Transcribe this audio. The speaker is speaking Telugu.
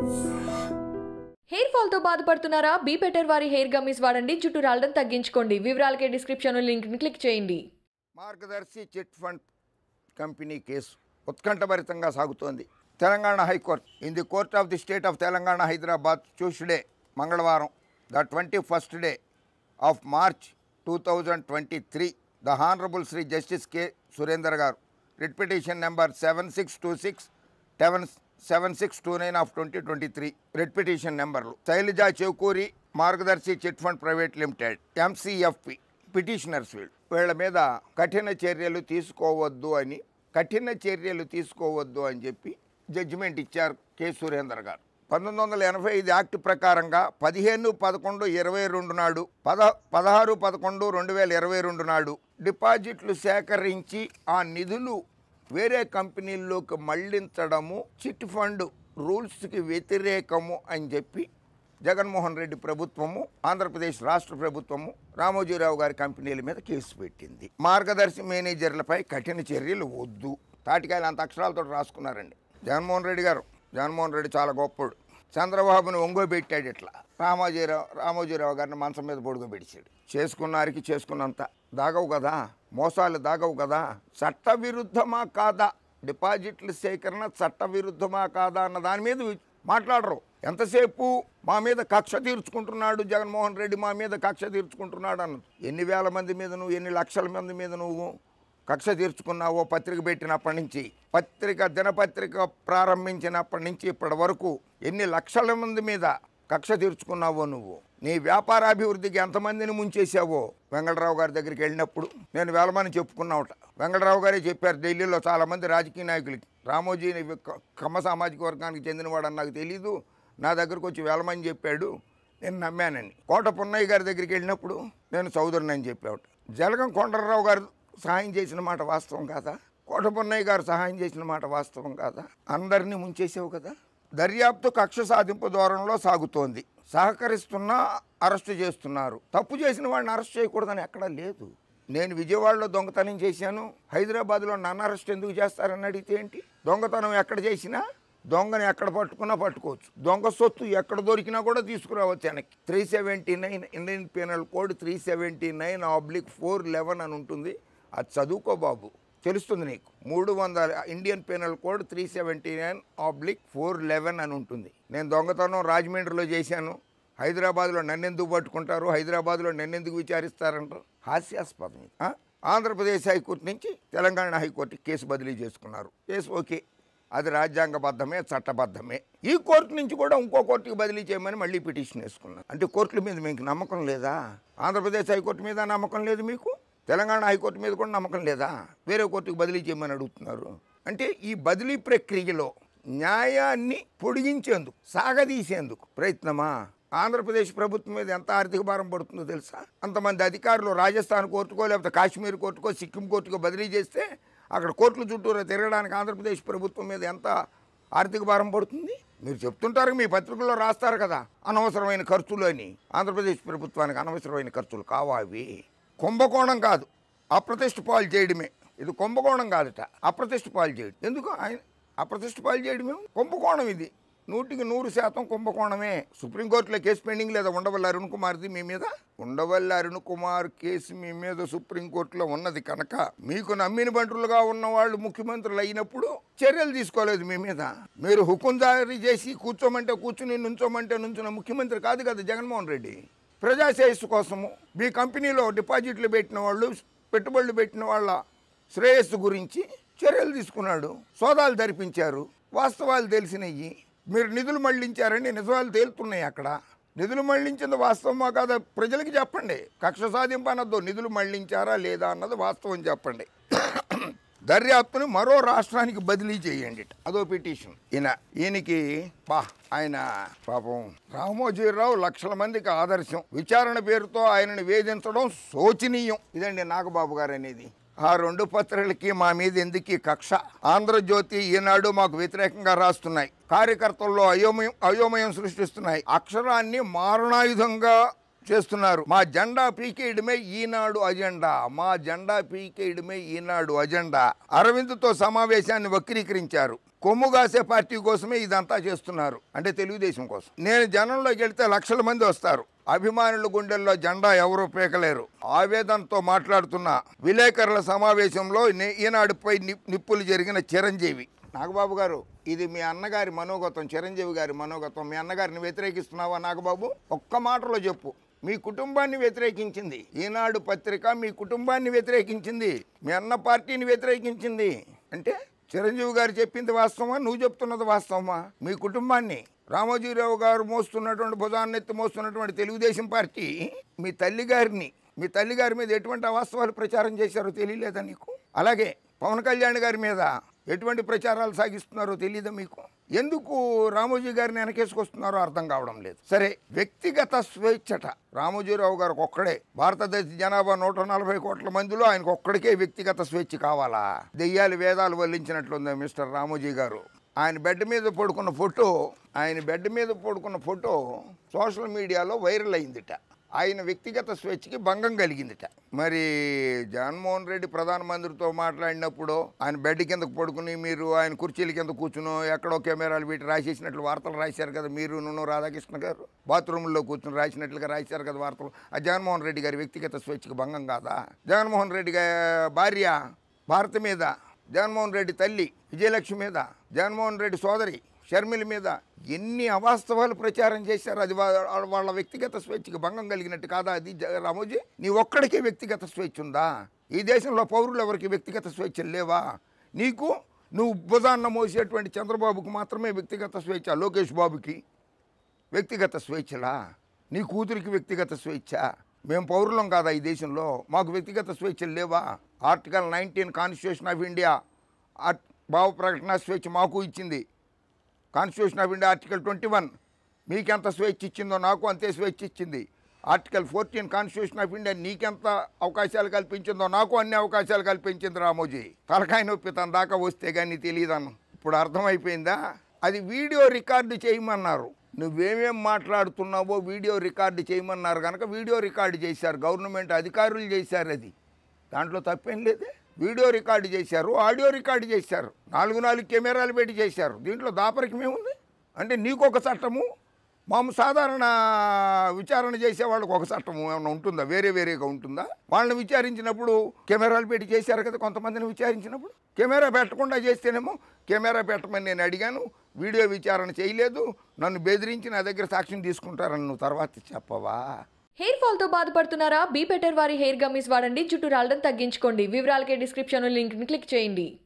హెయిర్ ఫాల్ తో బాధపడుతున్నారా బీ బెటర్ వారి హెయిర్ గమ్మీస్ వాడండి జుట్టు రాలడం తగ్గించుకోండి వివరాలకే డిస్క్రిప్షన్ లింక్ ని క్లిక్ చేయండి Margadarsi chit fund company case ఉత్కంఠభరితంగా సాగుతోంది Telangana high court in the court of the state of Telangana Hyderabad Tuesday మంగళవారం the twenty first day of March two thousand twenty three the honourable Shri justice K Surender గారు writ petition number seven six two six seven seven six two nine of twenty twenty three writ petition నెంబర్లు Sailaja Chevukuri Margadarsi chit fund private limited MCFP petitioners వీళ్ళు వీళ్ళ మీద కఠిన చర్యలు తీసుకోవద్దు అని కఠిన చర్యలు తీసుకోవద్దు అని చెప్పి జడ్జిమెంట్ ఇచ్చారు కె సురేందర్ గారు పంతొమ్మిది వందల ఎనభై ఐదు యాక్ట్ ప్రకారంగా పదిహేను పదకొండు ఇరవై రెండు నాడు పద పదహారు పదకొండు రెండు వేల ఇరవై రెండు నాడు డిపాజిట్లు సేకరించి ఆ నిధులు వేరే కంపెనీల్లోకి మళ్లించడము చిట్ ఫండ్ రూల్స్కి వ్యతిరేకము అని చెప్పి జగన్మోహన్ రెడ్డి ప్రభుత్వము ఆంధ్రప్రదేశ్ రాష్ట్ర ప్రభుత్వము రామోజీరావు గారి కంపెనీల మీద కేసు పెట్టింది మార్గదర్శి మేనేజర్లపై కఠిన చర్యలు వద్దు తాటికాయలు అంత అక్షరాలతో రాసుకున్నారండి జగన్మోహన్ రెడ్డి గారు జగన్మోహన్ రెడ్డి చాలా గొప్పడు చంద్రబాబును ఒంగోబెట్టాడు ఇట్లా రామోజీరావు రామోజీరావు గారిని మంచం మీద పొడుగోబెడిచాడు చేసుకున్నారికి చేసుకున్నంత దాగవు కదా మోసాలు దాగవు కదా చట్ట విరుద్ధమా కాదా డిపాజిట్ల సేకరణ చట్ట విరుద్ధమా కాదా అన్న దాని మీద వి- మాట్లాడరు ఎంతసేపు మా మీద కక్ష తీర్చుకుంటున్నాడు జగన్మోహన్ రెడ్డి మా మీద కక్ష తీర్చుకుంటున్నాడు అన్నది ఎన్ని వేల మంది మీద నువ్వు ఎన్ని లక్షల మంది మీద నువ్వు కక్ష తీర్చుకున్నావో పత్రిక పెట్టినప్పటి నుంచి పత్రిక దినపత్రిక ప్రారంభించినప్పటి నుంచి ఇప్పటి వరకు ఎన్ని లక్షల మంది మీద కక్ష తీర్చుకున్నావో నువ్వు నీ వ్యాపారాభివృద్ధికి ఎంతమందిని ముంచేసావో వెంకటరావు గారి దగ్గరికి వెళ్ళినప్పుడు నేను వేలమని చెప్పుకున్నావుట వెంకటరావు గారే చెప్పారు ఢిల్లీలో చాలామంది రాజకీయ నాయకులకి రామోజీ క- కమ్మ సామాజిక వర్గానికి చెందినవాడని నాకు తెలీదు నా దగ్గరకు వచ్చి వేలమని చెప్పాడు నేను నమ్మానని కోట పున్నయ్య గారి దగ్గరికి వెళ్ళినప్పుడు నేను చౌదరిని అని చెప్పావుట జలగం కొండలరావు గారు సహాయం చేసిన మాట వాస్తవం కాదా కోట పున్నయ్య గారు సహాయం చేసిన మాట వాస్తవం కాదా అందరినీ ముంచేసావు కదా దర్యాప్తు కక్ష సాధింపు దూరంలో సాగుతోంది సహకరిస్తున్నా అరెస్టు చేస్తున్నారు తప్పు చేసిన వాడిని అరెస్ట్ చేయకూడదని ఎక్కడా లేదు నేను విజయవాడలో దొంగతనం చేశాను హైదరాబాద్లో నన్ను అరెస్ట్ ఎందుకు చేస్తారని అడిగితే ఏంటి దొంగతనం ఎక్కడ చేసినా దొంగని ఎక్కడ పట్టుకున్నా పట్టుకోవచ్చు దొంగ సొత్తు ఎక్కడ దొరికినా కూడా తీసుకురావచ్చు వెనక్కి three seventy nine Indian penal code three seventy nine oblique four eleven అని ఉంటుంది అది చదువుకో బాబు తెలుస్తుంది నీకు మూడు వందల Indian penal code three seventy nine oblique four eleven అని ఉంటుంది నేను దొంగతనం రాజమండ్రిలో చేశాను హైదరాబాద్లో నన్నెందుకు పట్టుకుంటారు హైదరాబాద్లో నన్నెందుకు విచారిస్తారంటారు హాస్యాస్పదం ఇది. ఆ? ఆంధ్రప్రదేశ్ హైకోర్టు నుంచి తెలంగాణ హైకోర్టుకి కేసు బదిలీ చేసుకున్నారు కేసు ఓకే అది రాజ్యాంగబద్ధమే చట్టబద్ధమే ఈ కోర్టు నుంచి కూడా ఇంకో కోర్టుకి బదిలీ చేయమని మళ్ళీ పిటిషన్ వేసుకున్నాను అంటే కోర్టుల మీద మీకు నమ్మకం లేదా ఆంధ్రప్రదేశ్ హైకోర్టు మీద నమ్మకం లేదు మీకు తెలంగాణ హైకోర్టు మీద కూడా నమ్మకం లేదా వేరే కోర్టుకు బదిలీ చేయమని అడుగుతున్నారు అంటే ఈ బదిలీ ప్రక్రియలో న్యాయాన్ని పొడిగించేందుకు సాగదీసేందుకు ప్రయత్నమా ఆంధ్రప్రదేశ్ ప్రభుత్వం మీద ఎంత ఆర్థిక భారం పడుతుందో తెలుసా అంతమంది అధికారులు రాజస్థాన్ కోర్టుకో లేకపోతే కాశ్మీర్ కోర్టుకో సిక్కిం కోర్టుకో బదిలీ చేస్తే అక్కడ కోర్టుల చుట్టూరా తిరగడానికి ఆంధ్రప్రదేశ్ ప్రభుత్వం మీద ఎంత ఆర్థిక భారం పడుతుంది మీరు చెప్తుంటారు మీ పత్రికల్లో రాస్తారు కదా అనవసరమైన ఖర్చులు అని ఆంధ్రప్రదేశ్ ప్రభుత్వానికి అనవసరమైన ఖర్చులు కావా అవి కుంభకోణం కాదు అప్రతిష్ట పాలు చేయడమే ఇది కుంభకోణం కాదుట అప్రతిష్ట పాలు చేయడం ఎందుకు ఆయన అప్రతిష్ట పాలు చేయడమే కుంభకోణం ఇది నూటికి నూరు శాతం కుంభకోణమే సుప్రీంకోర్టులో కేసు పెండింగ్ లేదా ఉండవల్లి అరుణ్ కుమార్ది మీ మీద ఉండవల్లి అరుణ్ కుమార్ కేసు మీ మీద సుప్రీంకోర్టులో ఉన్నది కనుక మీకు నమ్మిన బంటులుగా ఉన్న వాళ్ళు ముఖ్యమంత్రులు అయినప్పుడు చర్యలు తీసుకోలేదు మీ మీద మీరు హుకుం జారీ చేసి కూర్చోమంటే కూర్చుని నుంచోమంటే నుంచున్న ముఖ్యమంత్రి కాదు కదా జగన్మోహన్ రెడ్డి ప్రజాశ్రేయస్సు కోసము మీ కంపెనీలో డిపాజిట్లు పెట్టిన వాళ్ళు పెట్టుబడులు పెట్టిన వాళ్ళ శ్రేయస్సు గురించి చర్యలు తీసుకున్నాడు సోదాలు జరిపించారు వాస్తవాలు తెలిసినవి మీరు నిధులు మళ్లించారని నిజాలు తేలుతున్నాయి అక్కడ నిధులు మళ్లించింది వాస్తవమా కాదా ప్రజలకి చెప్పండి కక్ష సాధింపు అనొద్దు నిధులు మళ్లించారా లేదా అన్నది వాస్తవం చెప్పండి దర్యాప్తును మరో రాష్ట్రానికి బదిలీ చేయండి అదో పిటిషన్ ఈయన ఈయనకి పా ఆయన పాపం రామోజీరావు లక్షల మందికి ఆదర్శం విచారణ పేరుతో ఆయనను వేధించడం శోచనీయం ఇదండి నాగబాబు గారు అనేది ఆ రెండు పత్రికలకి మా మీద ఎందుకు ఈ కక్ష ఆంధ్రజ్యోతి ఈనాడు మాకు వ్యతిరేకంగా రాస్తున్నాయి కార్యకర్తల్లో అయోమయం అయోమయం సృష్టిస్తున్నాయి అక్షరాన్ని మారణాయుధంగా చేస్తున్నారు మా జెండా పీకేయడమే ఈనాడు అజెండా మా జెండా పీకేయడమే ఈనాడు అజెండా అరవింద్తో సమావేశాన్ని వక్రీకరించారు కొమ్ము కాసే పార్టీ కోసమే ఇదంతా చేస్తున్నారు అంటే తెలుగుదేశం కోసం నేను జనంలోకి వెళ్తే లక్షల మంది వస్తారు అభిమానుల గుండెల్లో జెండా ఎవరూ పీకలేరు ఆవేదనతో మాట్లాడుతున్న విలేకరుల సమావేశంలో నే- ఈనాడుపై ని- నిప్పులు జరిగిన చిరంజీవి నాగబాబు గారు ఇది మీ అన్నగారి మనోగతం చిరంజీవి గారి మనోగతం మీ అన్నగారిని వ్యతిరేకిస్తున్నావా నాగబాబు ఒక్క మాటలో చెప్పు మీ కుటుంబాన్ని వ్యతిరేకించింది ఈనాడు పత్రిక మీ కుటుంబాన్ని వ్యతిరేకించింది మీ అన్న పార్టీని వ్యతిరేకించింది అంటే చిరంజీవి గారు చెప్పింది వాస్తవమా నువ్వు చెప్తున్నది వాస్తవమా మీ కుటుంబాన్ని రామోజీరావు గారు మోస్తున్నటువంటి భుజాన్ని ఎత్తి మోస్తున్నటువంటి తెలుగుదేశం పార్టీ మీ తల్లి గారిని మీ తల్లి గారి మీద ఎటువంటి అవాస్తవాలు ప్రచారం చేశారో తెలియలేదా నీకు అలాగే పవన్ కళ్యాణ్ గారి మీద ఎటువంటి ప్రచారాలు సాగిస్తున్నారో తెలియదా మీకు ఎందుకు రామోజీ గారిని వెనకేసుకొస్తున్నారో అర్థం కావడం లేదు సరే వ్యక్తిగత స్వేచ్ఛట రామోజీరావు గారికి ఒక్కడే భారతదేశ జనాభా నూట నలభై కోట్ల మందిలో ఆయనకు ఒక్కడికే వ్యక్తిగత స్వేచ్ఛ కావాలా దెయ్యాలు వేదాలు వల్లించినట్లుంది మిస్టర్ రామోజీ గారు ఆయన బెడ్ మీద పడుకున్న ఫోటో ఆయన బెడ్ మీద పడుకున్న ఫోటో సోషల్ మీడియాలో వైరల్ అయిందిట ఆయన వ్యక్తిగత స్వేచ్ఛకి భంగం కలిగిందిట మరి జగన్మోహన్ రెడ్డి ప్రధానమంత్రితో మాట్లాడినప్పుడు ఆయన బెడ్ కిందకు పడుకుని మీరు ఆయన కుర్చీల కింద కూర్చుని ఎక్కడో కెమెరాలు పెట్టి రాసేసినట్లు వార్తలు రాశారు కదా మీరు నువ్వు రాధాకృష్ణ గారు బాత్రూంలో కూర్చుని రాసినట్లుగా రాశారు కదా వార్తలు ఆ జగన్మోహన్ రెడ్డి గారి వ్యక్తిగత స్వేచ్ఛకి భంగం కాదా జగన్మోహన్ రెడ్డి గారి భార్య భారత మీద జగన్మోహన్ రెడ్డి తల్లి విజయలక్ష్మి మీద జగన్మోహన్ రెడ్డి సోదరి షర్మిల మీద ఎన్ని అవాస్తవాలు ప్రచారం చేశారు అది వా- వాళ్ళ వ్యక్తిగత స్వేచ్ఛకి భంగం కలిగినట్టు కాదా అది జ- రామోజీ నీ ఒక్కడికే వ్యక్తిగత స్వేచ్ఛ ఉందా ఈ దేశంలో పౌరులు ఎవరికి వ్యక్తిగత స్వేచ్ఛలు లేవా నీకు నువ్వు భుజాన్న మోసేటువంటి చంద్రబాబుకు మాత్రమే వ్యక్తిగత స్వేచ్ఛ లోకేష్ బాబుకి వ్యక్తిగత స్వేచ్ఛలా నీ కూతురికి వ్యక్తిగత స్వేచ్ఛ మేము పౌరులం కాదా ఈ దేశంలో మాకు వ్యక్తిగత స్వేచ్ఛలు లేవా article nineteen constitution of India art- భావ ప్రకటన స్వేచ్ఛ మాకు ఇచ్చింది constitution of India article twenty one మీకెంత స్వేచ్ఛ ఇచ్చిందో నాకు అంతే స్వేచ్ఛ ఇచ్చింది article fourteen constitution of India నీకెంత అవకాశాలు కల్పించిందో నాకు అన్ని అవకాశాలు కల్పించింది రామోజీ తలకాయ నొప్పి తన దాకా వస్తే కానీ తెలియదన్న ఇప్పుడు అర్థమైపోయిందా అది వీడియో రికార్డు చేయమన్నారు నువ్వేమేం మాట్లాడుతున్నావో వీడియో రికార్డు చేయమన్నారు కనుక వీడియో రికార్డు చేశారు గవర్నమెంట్ అధికారులు చేశారు అది దాంట్లో తప్పేం లేదే వీడియో రికార్డు చేశారు ఆడియో రికార్డు చేశారు నాలుగు నాలుగు కెమెరాలు పెట్టి చేశారు దీంట్లో దాపరికమేముంది అంటే నీకు ఒక చట్టము మాము సాధారణ విచారణ చేసే వాళ్ళకి ఒక చట్టం ఏమైనా ఉంటుందా వేరే వేరేగా ఉంటుందా వాళ్ళని విచారించినప్పుడు కెమెరాలు పెట్టి చేశారు కదా కొంతమందిని విచారించినప్పుడు కెమెరా పెట్టకుండా చేస్తేనేమో కెమెరా పెట్టమని నేను అడిగాను వీడియో విచారణ చేయలేదు నన్ను బెదిరించి నా దగ్గర సాక్ష్యం తీసుకుంటారని నువ్వు తర్వాత చెప్పవా హెయిర్ ఫాల్ తో బాధపడుతున్నారా బీ బెటర్ వారి హెయిర్ గమ్మీస్ వాడండి జుట్టు రాలడం తగ్గించుకోండి వివరాలకే డిస్క్రిప్షన్ లింక్ ని క్లిక్ చేయండి